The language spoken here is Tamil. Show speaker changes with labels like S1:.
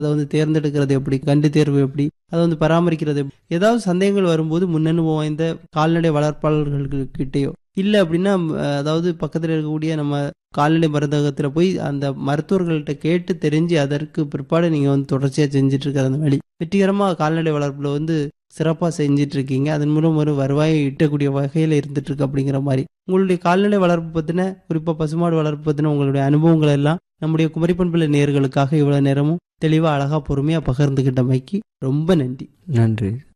S1: அதை வந்து தேர்ந்தெடுக்கிறது எப்படி கண்டு தேர்வு எப்படி அதை வந்து பராமரிக்கிறது எப்படி ஏதாவது சந்தேகங்கள் வரும்போது முன்னனுபவம் வாய்ந்த கால்நடை வளர்ப்பாளர்கள்கிட்டயோ இல்லை அப்படின்னா அஹ், அதாவது பக்கத்தில் இருக்கக்கூடிய நம்ம கால்நடை மருந்தகத்தில் போய் அந்த மருத்துவர்கள்ட்ட கேட்டு தெரிஞ்சு அதற்கு பிற்பாடு நீங்கள் வந்து தொடர்ச்சியாக செஞ்சுட்டு இருக்கிற அந்த வழி வெற்றிகரமாக கால்நடை வளர்ப்பில் வந்து சிறப்பாக செஞ்சிட்டு இருக்கீங்க அதன் மூலம் ஒரு வருவாயை ஈட்டக்கூடிய வகையில் இருந்துட்டு இருக்கு அப்படிங்கிற மாதிரி உங்களுடைய கால்நடை வளர்ப்பு பற்றின குறிப்பாக பசுமாடு வளர்ப்பு பற்றின உங்களுடைய அனுபவங்கள் எல்லாம் நம்முடைய குமரி பண்புல நேர்களுக்காக இவ்வளோ நேரமும் தெளிவாக அழகாக பொறுமையாக பகிர்ந்துக்கிட்டமைக்கு ரொம்ப நன்றி
S2: நன்றி